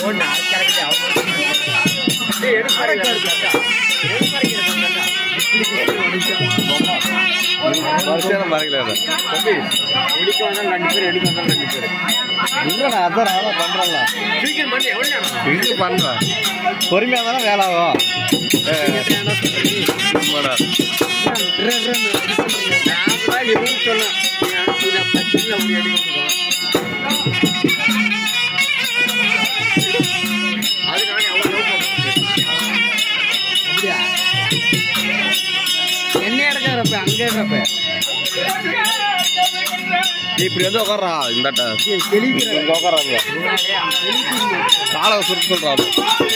ஒண்ணு அது கரெக்ட் அவங்க வருஷம் மறைக்கல எடுக்க வந்தாலும் ரெண்டு பேர் எடுக்க வந்தாலும் ரெண்டு பேர் இல்லைண்ணா அதான் நான் பண்றேன்ல சீக்கிரம் பண்ணி எவ்வளவு நேரம் இருக்கு பண்றேன் பொறுமையா தானே வேலை ஆகும் ஆமாடா. நான் கூட இவரு சொன்னேன் நீ அனுப்புல பச்சில ஒரு அடி அது நானே அவ்வளவு லவ் பண்ணேன் என்ன இடக்கிறப்ப அங்க இருக்கிறப்ப நீ இப்படி வந்து உட்கார்றா இந்தாட்ட தெளிக்கிற இங்க உட்காராங்க காலை சுருட்டு சொல்றாரு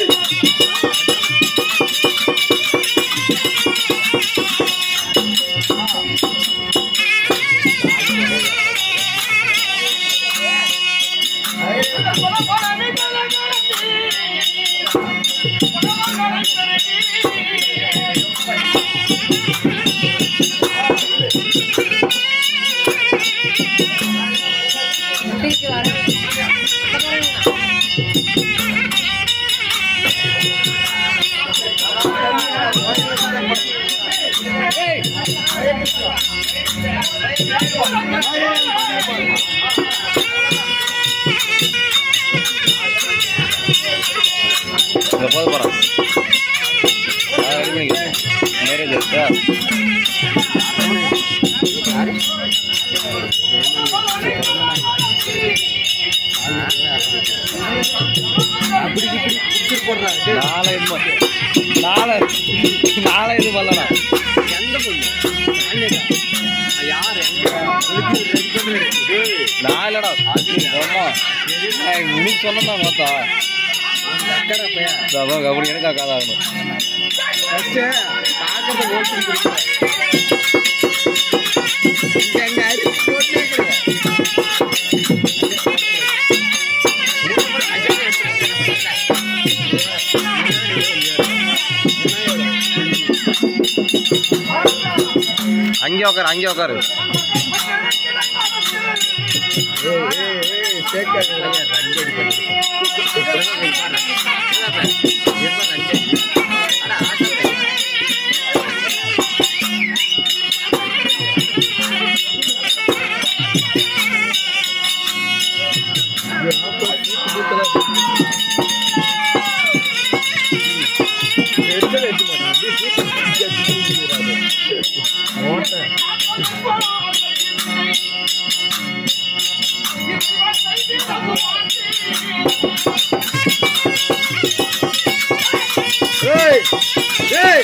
இங்க போது போறான் ரெடி பண்ணிக்க மேரேஜ் சார் நாளை இது ம- நாளை நாளை இது பண்ணலாம் எந்த பொண்ணு யாரு நான் இல்லடா ஆமா நான் உனக்கு சொன்னதான் பார்த்தா அதான் அப்படி எனக்கு காதாகணும் பாக்குறது ஓட்டு எங்க அங்கே உட்காரு அங்கே உட்காரு ஏய் ஏய்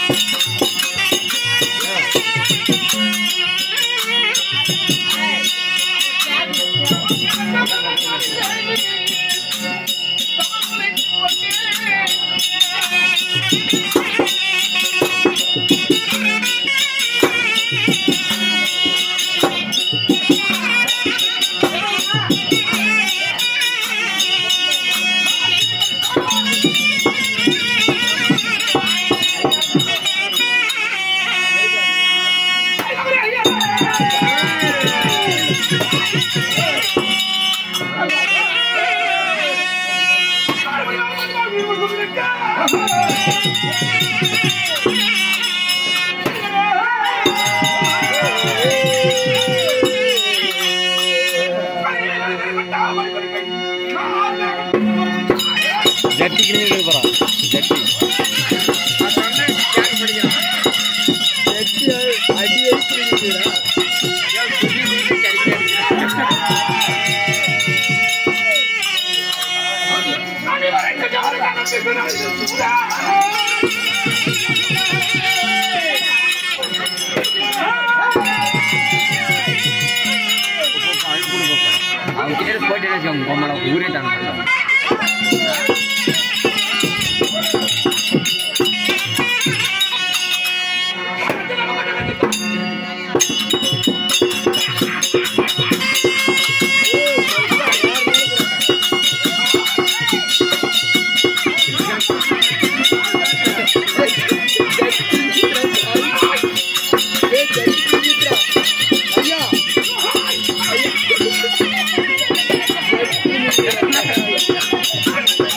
ஜட்டி கிளம்பி போறான் ஜட்டி அவங்க கிட்ட போயிட்டு வச்சுக்கோங்க பொம்மலை ஊரே தாங்க ஐயா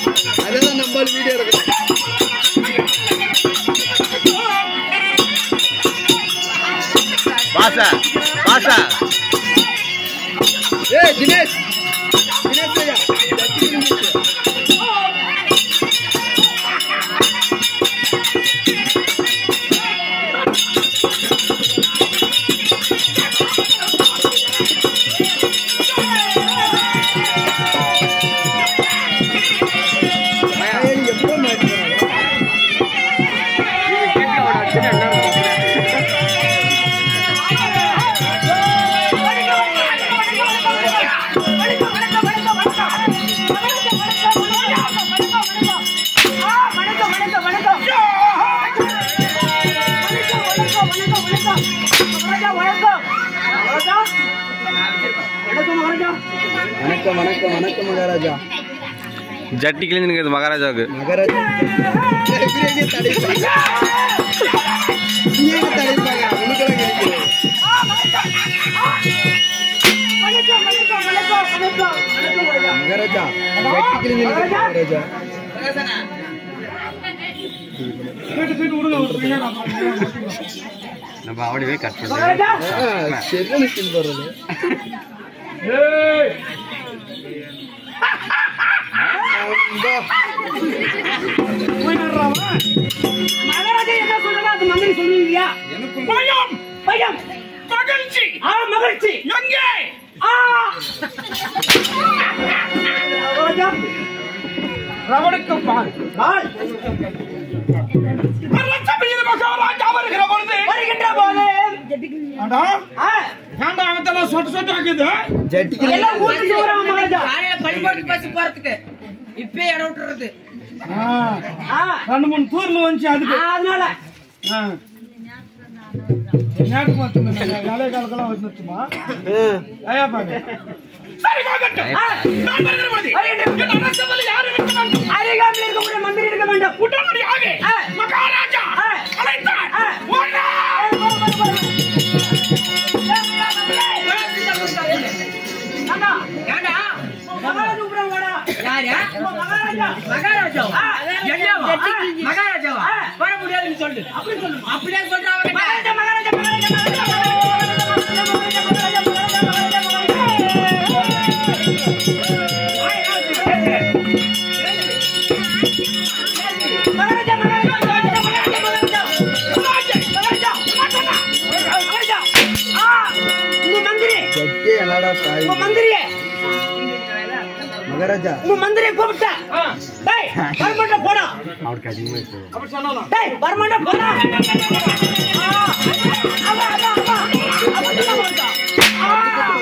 பாசா பாசா ஏய் தினேஷ் தினேஷ் ஐயா ஜட்டி கிழிஞ்சிருச்சு. ஏய், எப்போ match வரும்? வணக்கம் வணக்கம் வணக்கம் மகாராஜா ஜட்டி கிழிஞ்சு நிற்கிறது மகாராஜாவுக்கு மகாராஜா இவரே தடைப்பாங்க இவரே தடைப்பாங்க உனக்கெல்லாம் கேட்குது மகாராஜா வெட்டி கிழிஞ்சு நிற்கிறது மகாராஜா நம்ம அப்படியே கட் பண்ணுறோம் ஆ, சரியான ஸ்கின் போடுறது அம்பா. மகாராஜா என்ன சொல்றாங்க அது மந்திரி சொல்லுவீங்க பயம் பயம் மகிழ்ச்சி ஆ மகிழ்ச்சி எங்கே ஆ மகாராஜா ரவணுக்கு பால் பால் வருகின்ற போது ஆ, ஜட்டி கிழிஞ்சு எல்லாம் கூட்டி சொல்றாங்க மகாராஜா காலையில பள்ளிக்கூடத்துக்கு பஸ் போறதுக்கு இப்பயே இடம் விட்டுறது ஆ, ரெண்டு மூணு தூர்ல வந்துச்சு அதுக்கு ஆ, அதனால நேட்டு மாத்துங்க வேலை காலக்கெல்லாம் வந்துச்சுமா ஐயா பாரு ஆ, அருகாமையில் இருக்கக்கூடிய மந்திரி இருக்க வேண்டும் உடனடியாக மகாராஜா அழைத்தார் ஏண்டா மகாராஜா உப்புறம் வாடா யாரு மகாராஜா மகாராஜாவா என்னவா ஆ. மகாராஜாவா ஆ. வர முடியாதுன்னு சொல்லு அப்படி சொல்லு அப்படியே சொல்றாங்க மகாராஜா மகாராஜா மகாராஜா மகாராஜா மகாராஜா மகாராஜா மகாராஜா மகாராஜா மகாராஜா மகாராஜா ஆ உங்க மந்திரி ஜட்டி என்னடா தாய் உங்க மந்திரியே மகாராஜா உங்க மந்திரியை கூப்பிட்டா டேய் வரமாட்டா போடா அவருக்கு அதிகமாக இப்போ டேய் வரமாட்டா போடா ஆ, அவா, அவா, அவா. அவா, சொல்ல மாட்டா. ஆ.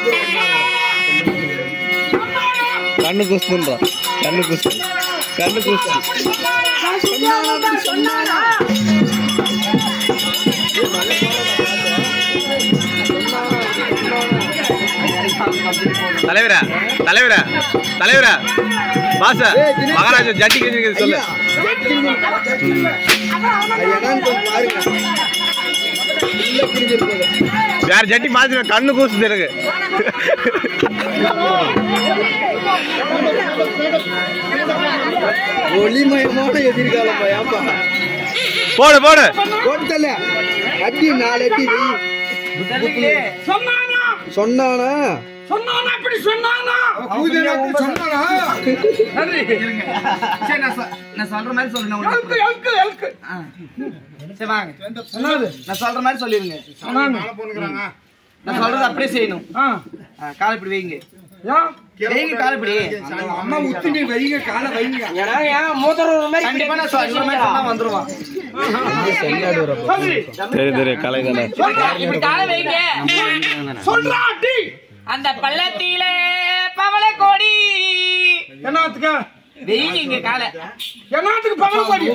கண்ணு குஸ்துன்றா கண்ணு குஸ்து கண்ணு குஸ்து சொன்னாரா, சொன்னாரா தலைவரா தலைவரா தலைவரா பாசா மகாராஜா ஜட்டி கிழிஞ்சு நிற்கிறது சொல்லு ஐயா, ஜட்டி கிழிஞ்சு அது என்னன்னு கொஞ்சம் பாருங்க உள்ள கிழிஞ்சிருக்குது. வேற ஜட்டி மாத்திர கண்ணு கூசுது எனக்கு ஒளிமயமான எதிர்காலம் ஏப்பா போடு போடு போட்டல அடி நாலு அடி வெய். சொன்னானா சொன்னானா சொன்னானா இப்படி சொன்னானா நன்றி சரி நான் சொ- நான் சொல்ற மாதிரி சொல்லுங்க எல்கு எல்கு எல்கு சரி வாங்க நான் சொல்ற மாதிரி சொல்லிருங்க நான் சொல்றது அப்படியே செய்யணும் ஆ ஆ, காலை இப்படி வைங்க ஏன் வைங்க காலை இப்படி அம்மா உத்துங்க வைங்க காலை வைங்க கண்டிப்பா நான் சொல்ற மாதிரி சொன்னா வந்துருவான் செல்லாடு வரப்போ சரி சரி கலை தானே இப்படி காலை வைங்க சொல்றா அடி அந்த பள்ளத்தில பவள கோடி என்னத்துக்கு வெயிங்க இங்க காலை என்னத்துக்கு பகல பாடி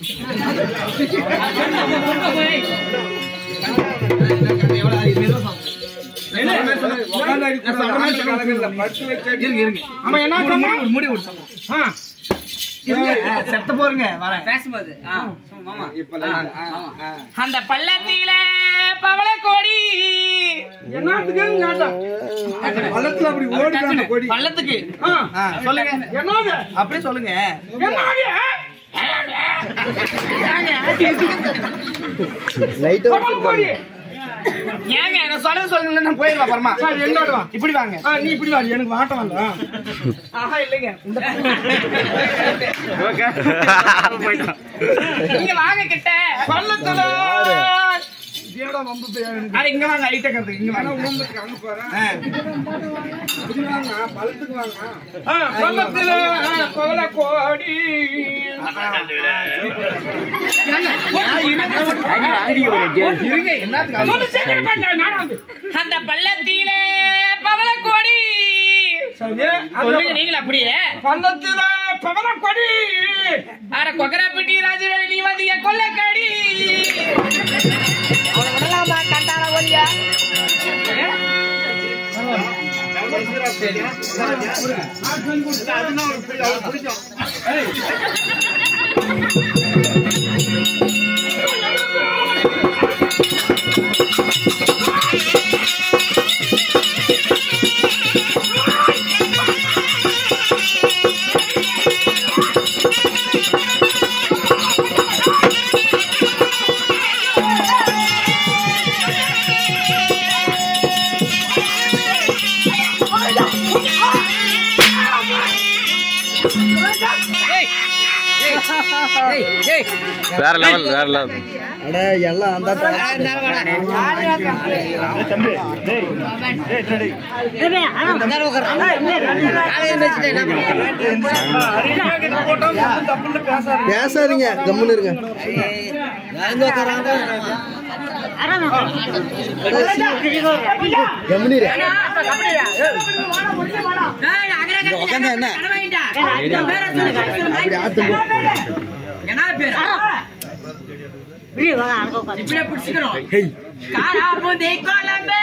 இருங்க இருங்க அவன் என்ன சொன்னா முடி விடு ஆ, செத்த போறங்க வரேன் பேசும்போது அந்த பள்ளத்தில பவள கோடி என்னத்துக்கு கேட்டா பள்ளத்துல அப்படி ஓடுது அந்த கொடி பள்ளத்துக்கு ஆ, ஆ, சொல்லுங்க என்னது அப்படியே சொல்லுங்க என்னது லைட்டா பகல் கொடி ஏங்க நான் சொல்றது சொல்லுங்க நான் போயிடுவா அப்புறமா சரி எங்கோட்டு வா இப்படி வாங்க ஆ, நீ இப்படி வா எனக்கு வாட்டம் வந்தா ஆஹா இல்லைங்க இந்த நீங்க வாங்க கிட்ட பள்ளத்துல என்னடா வம்பு போய் எனக்கு அட இங்க வாங்க ஐட்ட கருத்து இங்க வாங்க உடம்புக்கு அங்க போறேன் ஆ. இப்படி வாங்க பழத்துக்கு வாங்க ஆ, பள்ளத்துல கோல கோடி இருங்க என்னத்துக்கு அந்த பள்ளத்திலே பவள கோடி சொல்லுங்க நீங்கள அப்படியே பள்ளத்துல பவள கொடி அட கொக்கரப்பட்டி ராஜவேலி நீ வந்தீங்க கொல்லக்காடி வேற லெவல் வேற லெவல் பேசாதீங்க கம்முன்னு இருங்க கம்முன்னு இரு. உட்காந்தா என்ன அப்படி ஆத்து போ. என்ன பேரு இப்படியே பிடிச்சுக்கிறோம் காராபுந்தி குழம்பு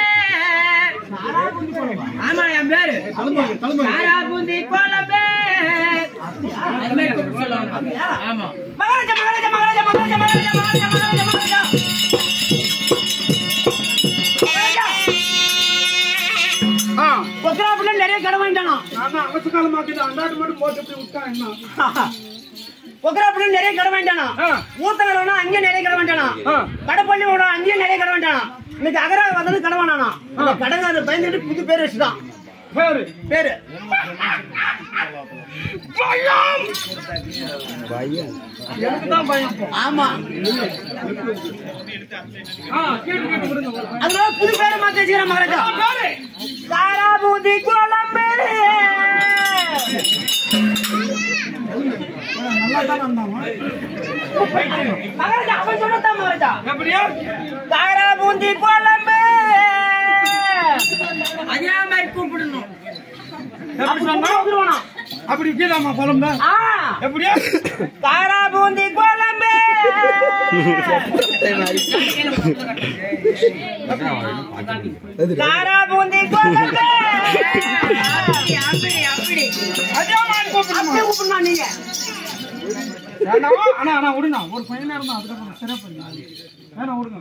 ஆமா என் பேரு காராபுந்தி குழம்பு அது மாதிரி கூப்பிட்டு சொல்லுவாங்க. ஆமா மகாராஜா மகாராஜா மகாராஜா மகாராஜா மகாராஜா மகாராஜா மகாராஜா மகாராஜா கொக்கராப்புல நிறைய கடை வாங்கிட்டானோ நான் அவசர காலமாக்கிட்டு அந்தாட்டு மட்டும் போட்டு இப்படி விட்டான் என்ன கொக்கராப்புல நிறைய கடை வாங்கிட்டானோ ஊத்தங்கடவனா அங்கேயே நிறைய கடை வாங்கிட்டானோ கடப்பள்ளி விட அங்கேயே நிறைய கடை வாங்கிட்டானோ இன்னைக்கு அகரா வந்து கடை வாங்கினானோ அந்த கடைக்காரர் பயந்துட்டு புது பேர் வச்சுட்டான் பேரு பேரு எனக்கு தான் பயம் ஆமா ஆ கேட்டு கேட்டு விடுங்க ஒரு பயம். அதனால புது பேரை மாத்தி வச்சுக்கிறேன் மகாராஜா தாராபூதி குழம்பு நல்லா தான் வந்தாமா மகாராஜா அவன் சொன்னதான் மகாராஜா எப்படியா தாராபூந்தி குழம்பு அதே மாதிரி கூப்பிடணும் எப்படி சொன்னா வந்துருவானா அப்படி கீழாமா பழம் தான் ஆ எப்படியா தாராபூந்தி குழம்பு தாராபூந்தி குழம்பு அப்படி அப்படி அதே மாதிரி கூப்பிடுமா அப்படியே கூப்பிடணும் நீங்க வேணாமா அண்ணா அண்ணா விடுங்க ஒரு பையனா இருந்தா அதுக்கப்புறம் சரியா பண்ணி வேணா விடுங்க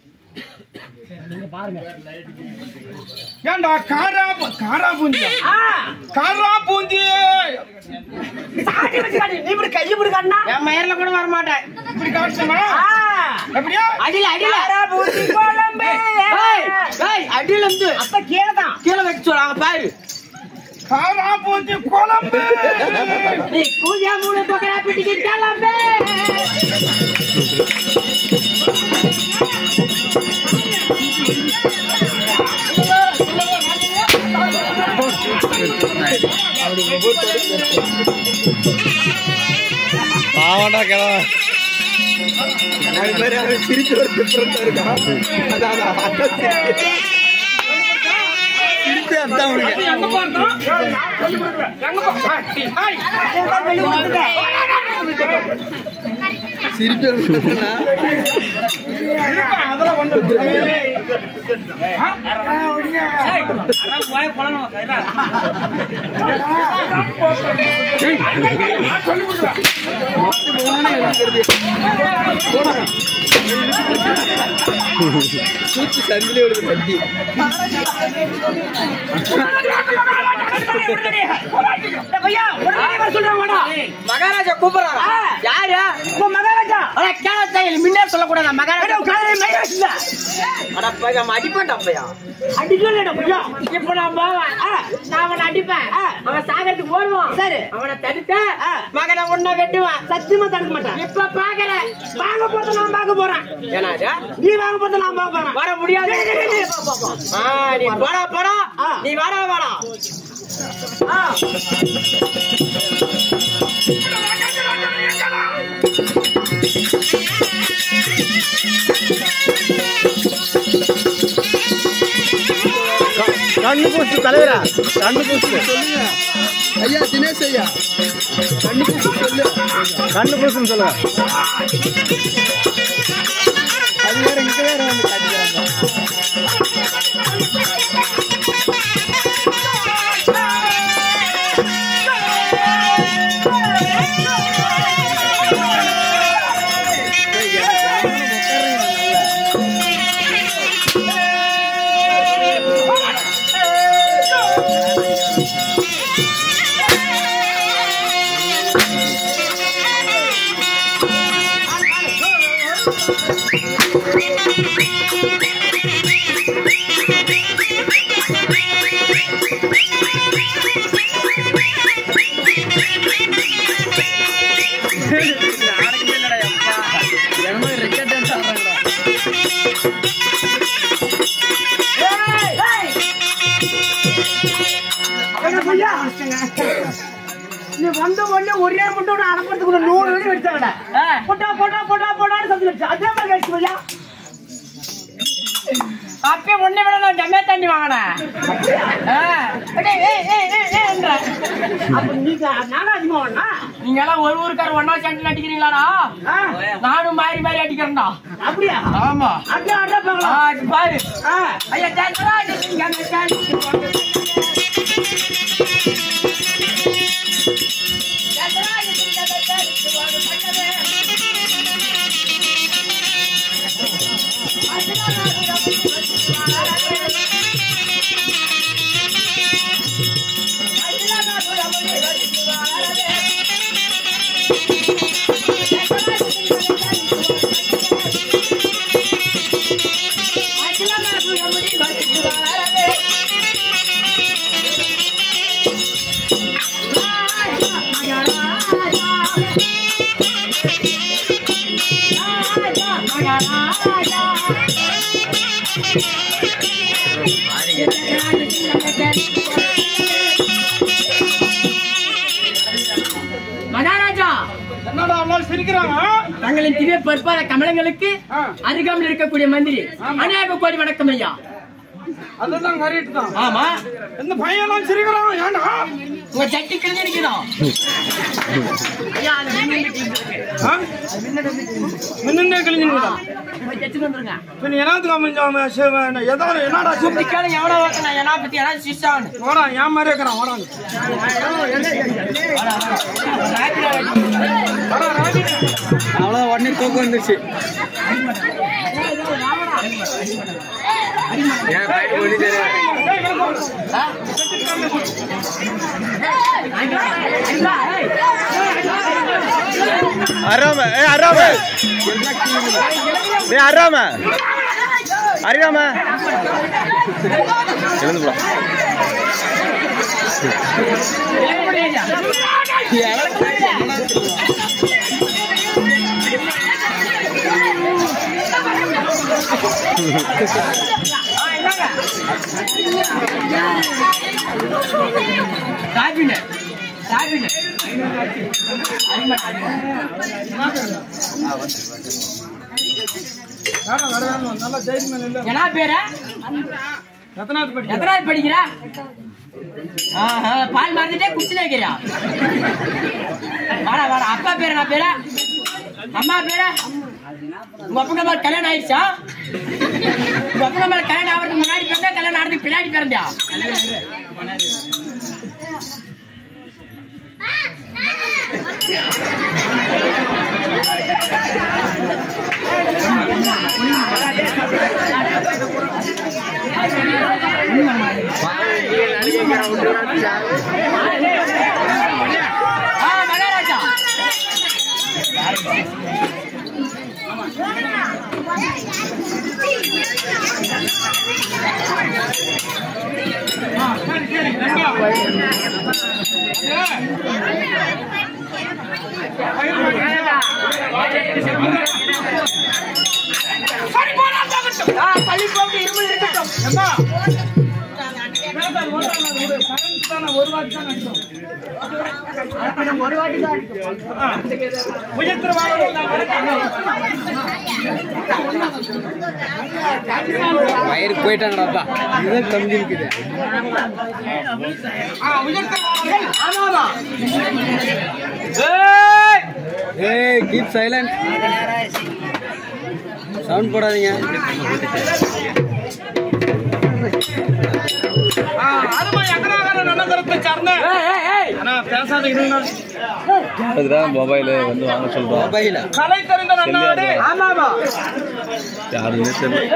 ஏண்டா காரா பூ- காரா பூந்தி ஆ காரா பூந்தி சாட்டி வச்சு காட்டு. நீ இப்படி கையை இப்படி காட்டினா என் மயிரில் கூட வர மாட்டேன் இப்படி காட்டுமா ஆ எப்படியா அடியில அடியில தாராபூந்தி குழம்பு ஏய், ஏய், அடியில இருந்து அப்ப கீழே தான் கீழே வைக்க சொல்லுவாங்க பாரு காரா பூந்தி குழம்பு நீ கூஜா மூணு பக்கரா பிடிக்கு கிளம்பு பாவண்டா கிழவன் சிரிச்சு ஒரு டிஃபரெண்டா இருக்கா அதான் அதான், அதான் சிரிப்பு. சிரிப்பே அதான் உனக்கு எங்க பார்த்தோம் எங்க சிரிப்பே உனக்குன்னா, அதெல்லாம் வந்து சூச்சு சந்திலே விழுது கட்டி பையா உடனே வர சொல்றேன் வாடா மகாராஜா கூப்பிடுறாரா யாரு இப்போ மகாராஜா அட கேளத்தை முன்னே சொல்லக்கூடாது ஏடா, மகாராஜா காலையில மயிரை இல்ல அடப்பா நம்ம அடிப்பேன்டா அப்பையா அடிக்கலடா பையா இப்ப நான் போவேன் நான் அவனை அடிப்பேன் அவன் சாகறதுக்கு ஓடுவான் சரி அவனை தடுத்த ஆ. மகனை ஒன்ன வெட்டுவான் சத்தியமா தடுக்க மாட்டேன் இப்ப பாக்கல வாங்க போறது நான் பார்க்க போறேன் ஏன்னா இது? நீ வாங்க போறது நான் பார்க்க போறேன் வர முடியாது டேய், டேய், டேய், போ, போ, போ. ஆ, நீ போடா போடா ஆ. நீ வாடா வாடா ஆ. கண்ணு பூசு தலைவரா கண்ணு பூசு ஐயா தினேஷ் ஐயா கண்ணு பூசி சொல்லு கண்ணு பூசுன்னு சொல்லுங்க அது வேற இங்க வேற வந்து காட்டிக்கிறாங்க என்ன பையா? நீ வந்த உடனே ஒரே மட்டும் அனுப்புறதுக்குள்ள நூறு வெடி வெடிச்சாங்கடா போட்டா போட்டா போட்டா போட்டான்னு சத்தம் வச்சு அதே மாதிரி கழிச்சு பையா அப்பயே ஒண்ணு விட நான் ஜம்மே தண்ணி வாங்கினேன் ஆ. டேய், ஏய், ஏய், ஏய், ஏய்ன்ற. அப்ப நீங்க நானும் அதிகமா வேணா நீங்க எல்லாம் ஒரு ஊருக்கார ஒன்னா சேர்ந்து அடிக்கிறீங்களாடா நானும் மாறி மாறி அடிக்கிறேன்டா அப்படியா ஆமா அட்ரா அட்ரா ஆ, பார்க்கலாம் இது பாரு ஆ. ஐயா சேத்தரா நீங்க அந்த சேர்ந்து மகாராஜா என்னடா எல்லாம் சிரிக்கிறாங்க தங்களின் திவ்ய பொறுப்பாத கமலங்களுக்கு அருகாமல் இருக்கக்கூடிய மந்திரி அநேக கோடி வணக்கம் ஐயா அதுதான் கரெக்ட் தான் ஆமா இந்த பையன் எல்லாம் சிரிக்கிறான் ஏன்டா உங்க சட்டி கிழிஞ்சு நிக்கிறோம் ஐயா அது மின்னல் மீட்டிங் இருக்கு. ஆ? மின்னந்தே கிழிஞ்சுங்களா போய் தைச்சுட்டு வந்துருங்க பின் என்னத்துக்கு அமைஞ்சாம சிவன் ஏதாவது என்னடா கூப்பிட்டு சிரிக்க கேளுங்க எவ்வளோ ஓட்டணும் என்ன பத்தி ஏதாவது சிஸ்டான்னு வாடா என் மாதிரி இருக்கிறான் வாடா வாடா ராஜி அவ்வளோ உடனே தூக்கம் வந்துருச்சு என் பையன் ஒண்ணு தெரியாது அறாம ஏ அறாம ஏ அறாம அறியாம எழுந்து போலாம் ராஜின ராஜின வாடா வர வேணும் நல்லா தைரியமா இல்ல என்ன பேரு எத்தனாவது படி எத்தனாவது படிக்கிற ஆஹா, பால் மறந்துட்டே குடிச்சுனே இருக்கிறியா வாடா வாடா அப்பா பேரு என்ன பேரு அம்மா பேரு உங்க அப்பா நம்ம கல்யாணம் ஆயிடுச்சா உங்க அப்பா நம்ம கல்யாணம் ஆகிறதுக்கு முன்னாடி பிறந்தா கல்யாணம் ஆகிறதுக்கு பின்னாடி பிறந்தியா ஆ மகாராஜா ஏம்மா? வேண்டாம், ஒன்றாம் நாள் விடு. கரண்ட் தானே, ஒரு வாட்டி தான் அடிக்கும். ஒரு வாட்டி தான் அடிக்கும். ஆ. உயர்த்திர வாழ்வுகள் தான் வயிறு போயிட்டாங்கடா இதுதான் கம்மி இருக்குது ஆ, உயர்த்திர வாழ்வுகள் ஆமாமா ஏய் கீப் சைலண்ட் சவுண்ட் போடாதீங்க ஆ, அருமை அக்ராகர நன்னகரத்தை சார்ந்த அண்ணா, பேசாத இருங்க. அதுதான் மொபைலு வந்து வாங்க சொல்றோம் மொபைல கலை தெரிந்த நன்னாடு ஆமாமா யாருமே தெரியல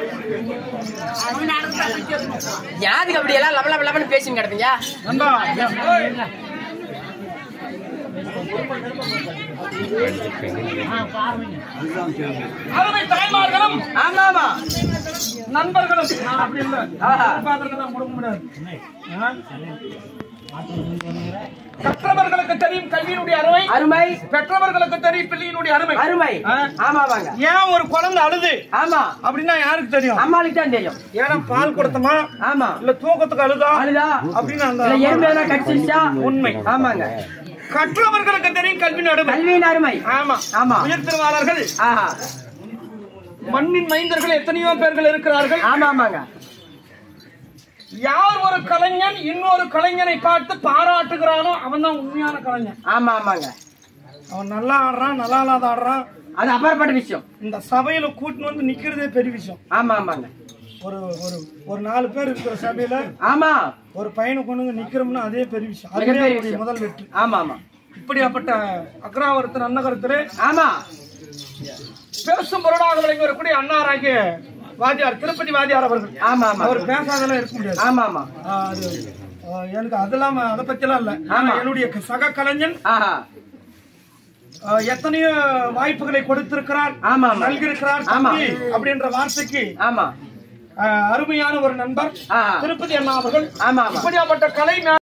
யாருக்கு அப்படி எல்லாம் லப லப லபன்னு பேசின்னு கிடப்பீங்க நண்பா அருமை தாய்மார்களும் ஆமாமா நண்பர்களும் நான் அப்படி இல்ல ஆஹா. பார்க்கறதுக்கு தான் கொடுக்க முடியாது ஆ? கற்றவர்களுக்கு தெரியும் கல்வியினுடைய அருமை அருமை பெற்றவர்களுக்கு தெரியும் பிள்ளையினுடைய அருமை அருமை ஆ? ஆமாவாங்க ஏன் ஒரு குழந்தை அழுது ஆமா அப்படின்னா யாருக்கு தெரியும் அம்மாளுக்கு தான் தெரியும் ஏன்னா பால் கொடுத்தமா ஆமா இல்ல தூக்கத்துக்கு அழுதா அழுதா அப்படின்னு அந்த இல்ல எறும்பு எதனா கடிச்சிருச்சா உண்மை ஆமாங்க கற்றவர்களுக்கு தெரியும் கல்வியின் அருமை கல்வியின் அருமை ஆமா ஆமா. உயர்த்திருவாளர்கள் ஆஹா மண்ணின் மைந்தர்கள் எத்தனையோ பேர்கள் இருக்கிறார்கள் ஆமா ஆமாங்க யார் ஒரு கலைஞன் இன்னொரு கலைஞனை பார்த்து பாராட்டுகிறானோ அவன் தான் உண்மையான கலைஞன் ஆமா ஆமாங்க அவன் நல்லா ஆடுறான் நல்லா இல்லாத ஆடுறான் அது அப்பாற்பட்ட விஷயம் இந்த சபையில கூட்டின்னு வந்து நிக்கிறதே பெரிய விஷயம் ஆமா ஆமாங்க ஒரு ஒரு ஒரு நாலு பேர் இருக்கிற சபையில ஆமா ஒரு பையனை கொண்டு வந்து நிக்கிறோம்னா அதே பெரிய விஷயம் அதுவே மிகப்பெரிய அவருடைய விஷயம். முதல் வெற்றி ஆமா ஆமா இப்படியாப்பட்ட அக்ராவரத்து அன்னகரத்திலே ஆமா பேசும் பொருளாக விளங்கி வரக்கூடிய அன்னாராகிய வாத்தியார் திருப்பதி வாத்தியார் அவர்கள் ஆமா ஆமா அவர் பேசாதெல்லாம் இருக்க முடியாது ஆமா ஆமா ஆ, அது ஆ, எனக்கு அதெல்லாம் அதை பத்திலாம் இல்ல ஆனா என்னுடைய சக கலைஞன் ஆஹா ஆ, எத்தனையோ வாய்ப்புகளை கொடுத்திருக்கிறார் ஆமா, ஆமா. நல்கிருக்கிறார் ஆமா. தம்பி அப்படின்ற வார்த்தைக்கு ஆமா ஆ, அருமையான ஒரு நண்பர் ஆஹா திருப்பதி அண்ணா அவர்கள் ஆமா ஆமா இப்படியாப்பட்ட கலை